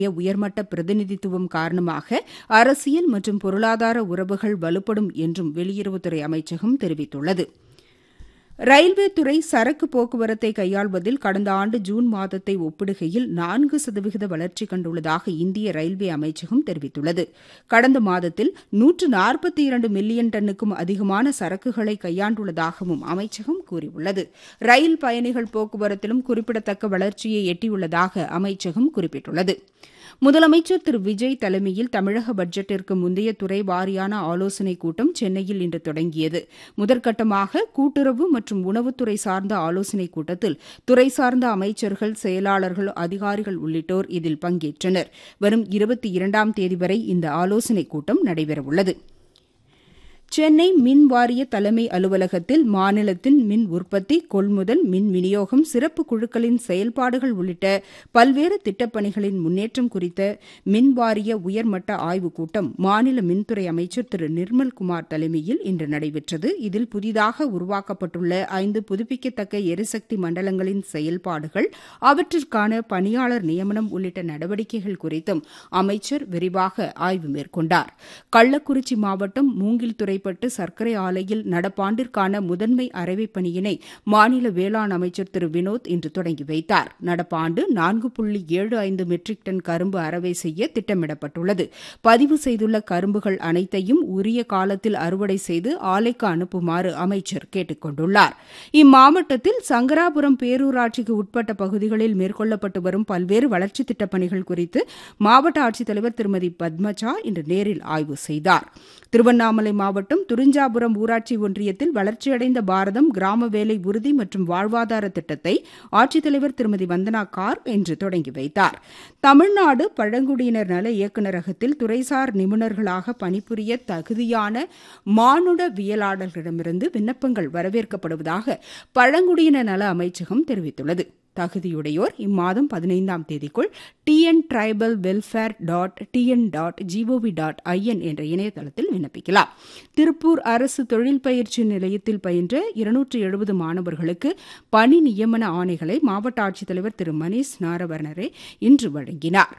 உயர்மட்ட பிரதிநிதித்துவம் காரணமாக அரசியல் மற்றும் பொருளாதார உறவுகள் வலுப்படும் என்றும் வெளியுறவுத்துறை அமைச்சகம் தெரிவித்துள்ளது ரயில்வே துறை சரக்கு போக்குவரத்தை கையாள்வதில் கடந்த ஆண்டு ஜூன் மாதத்தை ஒப்பிடுகையில் நான்கு சதவிகித வளர்ச்சி கண்டுள்ளதாக இந்திய ரயில்வே அமைச்சகம் தெரிவித்துள்ளது கடந்த மாதத்தில் நூற்று நாற்பத்தி இரண்டு மில்லியன் டன்னுக்கும் அதிகமான சரக்குகளை கையாண்டுள்ளதாகவும் அமைச்சகம் கூறியுள்ளது ரயில் பயணிகள் போக்குவரத்திலும் குறிப்பிடத்தக்க வளர்ச்சியை எட்டியுள்ளதாக அமைச்சகம் குறிப்பிட்டுள்ளது முதலமைச்சர் திரு விஜய் தலைமையில் தமிழக பட்ஜெட்டிற்கு முந்தைய துறை வாரியான ஆலோசனைக் கூட்டம் சென்னையில் இன்று தொடங்கியது முதற்கட்டமாக கூட்டுறவு மற்றும் உணவுத்துறை சார்ந்த ஆலோசனைக் கூட்டத்தில் துறை சார்ந்த அமைச்சர்கள் செயலாளர்கள் அதிகாரிகள் உள்ளிட்டோர் இதில் பங்கேற்றனர் வரும் இருபத்தி இரண்டாம் தேதி வரை இந்த ஆலோசனைக் கூட்டம் நடைபெறவுள்ளது சென்னை மின் வாரிய தலைமை அலுவலகத்தில் மாநிலத்தின் மின் உற்பத்தி கொள்முதல் மின் விநியோகம் சிறப்பு குழுக்களின் செயல்பாடுகள் உள்ளிட்ட பல்வேறு திட்டப்பணிகளின் முன்னேற்றம் குறித்த மின் வாரிய உயர்மட்ட ஆய்வுக் கூட்டம் மாநில மின்துறை அமைச்சர் திரு நிர்மல்குமார் தலைமையில் இன்று நடைபெற்றது இதில் புதிதாக உருவாக்கப்பட்டுள்ள ஐந்து புதுப்பிக்கத்தக்க எரிசக்தி மண்டலங்களின் செயல்பாடுகள் அவற்றிற்கான பணியாளர் நியமனம் உள்ளிட்ட நடவடிக்கைகள் குறித்தும் அமைச்சர் விரிவாக ஆய்வு மேற்கொண்டார் கள்ளக்குறிச்சி மாவட்டம் மூங்கில் துறை செய்யப்பட்டு சர்க்கரை ஆலையில் நடப்பாண்டிற்கான முதன்மை அரைவைப் பணியினை மாநில வேளாண் அமைச்சர் திரு வினோத் இன்று தொடங்கி வைத்தார் நடப்பாண்டு நான்கு புள்ளி ஏழு ஐந்து மெட்ரிக் டன் கரும்பு அரவை செய்ய திட்டமிடப்பட்டுள்ளது பதிவு செய்துள்ள கரும்புகள் அனைத்தையும் உரிய காலத்தில் அறுவடை செய்து ஆலைக்கு அனுப்புமாறு அமைச்சர் கேட்டுக் கொண்டுள்ளார் இம்மாவட்டத்தில் சங்கராபுரம் பேரூராட்சிக்கு உட்பட்ட பகுதிகளில் மேற்கொள்ளப்பட்டு வரும் பல்வேறு வளர்ச்சித் திட்டப் பணிகள் குறித்து மாவட்ட ஆட்சித்தலைவர் திருமதி பத்மஜா இன்று நேரில் ஆய்வு செய்தார் திருவண்ணாமலை மாவட்டம் மாவட்டம் துரிஞ்சாபுரம் ஊராட்சி ஒன்றியத்தில் வளர்ச்சியடைந்த பாரதம் கிராம வேலை உறுதி மற்றும் வாழ்வாதார திட்டத்தை ஆட்சித்தலைவர் திருமதி வந்தனா கார் இன்று தொடங்கி வைத்தார் தமிழ்நாடு பழங்குடியினர் நல இயக்குநரகத்தில் துறைசார் நிபுணர்களாக பணிபுரிய தகுதியான மானுடவியலாளர்களிடமிருந்து விண்ணப்பங்கள் வரவேற்கப்படுவதாக பழங்குடியினர் நல அமைச்சகம் தெரிவித்துள்ளது தகுதியுடையோர் இம்மாதம் பதினைந்தாம் தேதிக்குள் TN tribal welfare dot TN dot gov dot in என்ற இணையதளத்தில் விண்ணப்பிக்கலாம் திருப்பூர் அரசு தொழில் பயிற்சி நிலையத்தில் பயின்ற இருநூற்று எழுபது மாணவர்களுக்கு பணி நியமன ஆணைகளை மாவட்ட ஆட்சித்தலைவர் திரு மணீஷ் நாரவர்ணரே இன்று வழங்கினார்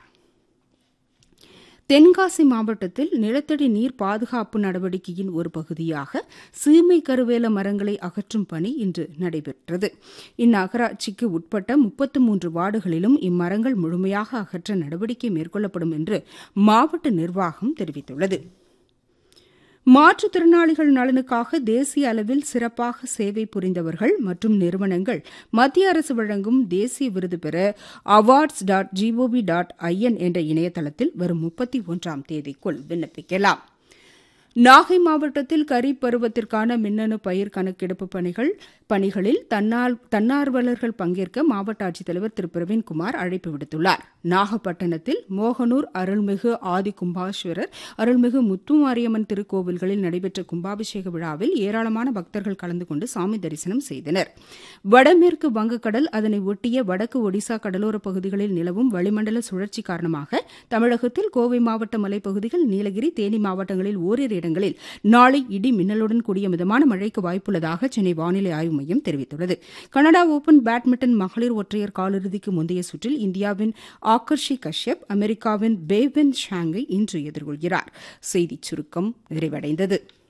தென்காசி மாவட்டத்தில் நிலத்தடி நீர் பாதுகாப்பு நடவடிக்கையின் ஒரு பகுதியாக சீமை கருவேல மரங்களை அகற்றும் பணி இன்று நடைபெற்றது இந்நகராட்சிக்கு உட்பட்ட முப்பத்து மூன்று வார்டுகளிலும் இம்மரங்கள் முழுமையாக அகற்ற நடவடிக்கை மேற்கொள்ளப்படும் என்று மாவட்ட நிர்வாகம் தெரிவித்துள்ளது மாற்றுத்திறனாளிகள் நலனுக்காக தேசிய அளவில் சிறப்பாக சேவை புரிந்தவர்கள் மற்றும் நிறுவனங்கள் மத்திய அரசு வழங்கும் தேசிய விருது பெற awards dot gov dot in என்ற இணையதளத்தில் வரும் முப்பத்தி ஒன்றாம் தேதிக்குள் விண்ணப்பிக்கலாம் நாகை மாவட்டத்தில் கரீப் பருவத்திற்கான மின்னணு பயிர் கணக்கெடுப்பு பணிகள் பணிகளில் தன்னால் தன்னார்வலர்கள் பங்கேற்க மாவட்ட ஆட்சித்தலைவர் திரு பிரவீன்குமார் அழைப்பு விடுத்துள்ளார் நாகப்பட்டினத்தில் மோகனூர் அருள்மிகு ஆதி கும்பாஸ்வரர் அருள்மிகு முத்துமாரியம்மன் திருக்கோவில்களில் நடைபெற்ற கும்பாபிஷேக விழாவில் ஏராளமான பக்தர்கள் கலந்து கொண்டு சாமி தரிசனம் செய்தனர் வடமேற்கு வங்கக்கடல் அதனை ஒட்டிய வடக்கு ஒடிசா கடலோரப் பகுதிகளில் நிலவும் வளிமண்டல சுழற்சி காரணமாக தமிழகத்தில் கோவை மாவட்ட மலைப்பகுதிகள் நீலகிரி தேனி மாவட்டங்களில் ஓரிரு இடங்களில் நாளை இடி மின்னலுடன் கூடிய மிதமான மழைக்கு வாய்ப்புள்ளதாக சென்னை வானிலை ஆய்வு மையம் தெரிவித்துள்ளது கனடா ஓபன் பேட்மிண்டன் மகளிர் ஒற்றையர் காலிறுதிக்கு முந்தைய சுற்றில் இந்தியாவின் ஆகர்ஷி கஷ்யப் அமெரிக்காவின் பேவென் ஷாங்கை இன்று எதிர்கொள்கிறார் செய்திச் சுருக்கம் நிறைவடைந்தது